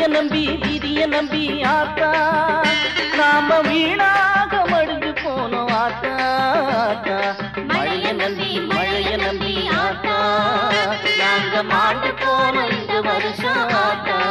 நம்பி விதிய நம்பி ஆத்தா நாம வீணாக மடிஞ்சு போனோம் ஆத்தா ஆத்தா மழைய நம்பி மழைய நம்பி ஆத்தா நாங்க மாண்டு போனோம் இந்த வருஷம் ஆத்தா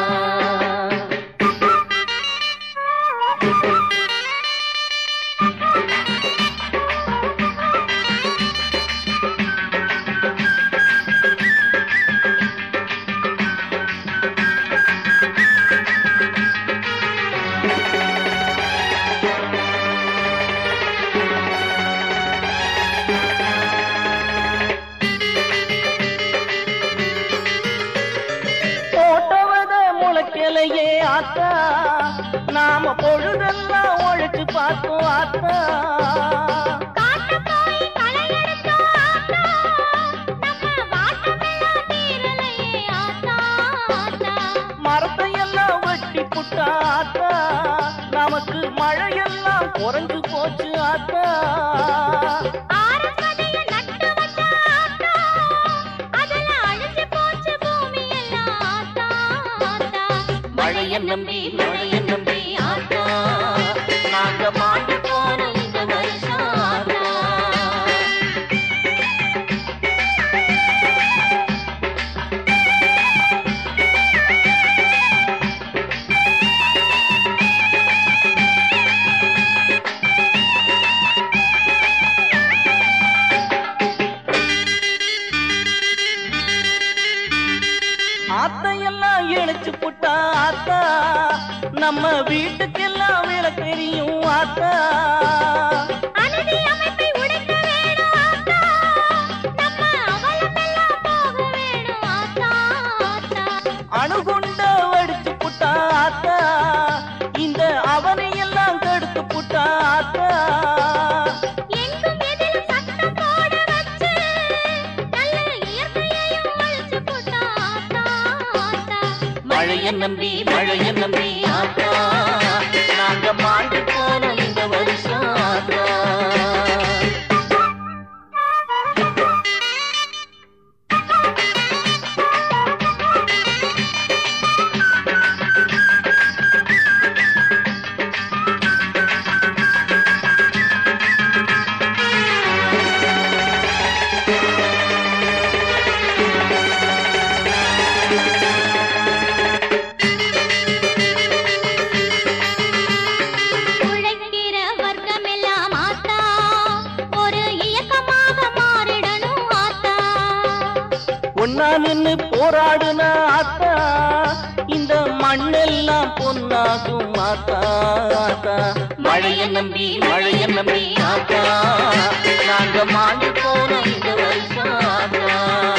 போட்டவத முளைக்கலையே ஆத்தா நாம பொழுதெல்லாம் உழைச்சு பார்த்தோம் ஆத்தா காட்டு போய் களை எடுத்தோம் ஆத்தா நம்ம வாட்டமெல்லாம் தீரலையே ஆத்தா ஆத்தா மரத்தை எல்லாம் வெட்டி புட்டா ஆத்தா நமக்கு மழையெல்லாம் குறைஞ்சு போச்சு ஆத்தா ஆரம்பதைய நட்டு வச்ச ஆத்தா அதுல அழிஞ்சு போச்சு பூமி எல்லாம் ஆத்தா ஆத்தா மழைய நம்பி மழைய நம்பி ஆத்தா நாங்க மாட்டு போன இந்த வருஷம் ஆத்தா ஆத்தையெல்லாம் இழைச்சு புட்டா ஆத்தா நம்ம வீட்டுக்கெல்லாம் விளக்கெரியும் ஆத்தா அநீதி அமைப்பை உடைக்க வேணும் ஆத்தா நம்ம அவலமெல்லாம் போக வேணும் ஆத்தா ஆத்தா அணுகுண்ட வடிச்சு புட்டா ஆத்தா இந்த அவனையெல்லாம் கெடுத்து புட்டா ஆத்தா எங்கும் எதிலும் சத்தம் போட வச்சு நல்ல இயற்கையையும் அழிச்சு போட்டா ஆத்தா ஆத்தா மழைய நம்பி மழைய நம்பி ஆத்தா நாங்க மாண்டு போன இந்த வருஷம் ஆத்தா உழைக்கிற வர்க்கமெல்லாம் ஆத்தா ஒரு இயக்கமாக மாறிடணும் ஆத்தா ஒன்னா நின்னு போராடுன ஆத்தா இந்த மண்ணெல்லாம் பொன்னாகும் ஆத்தா ஆத்தா மழைய நம்பி மழைய நம்பி ஆத்தா நாங்க மாண்டு போன இந்த வருஷம் ஆத்தா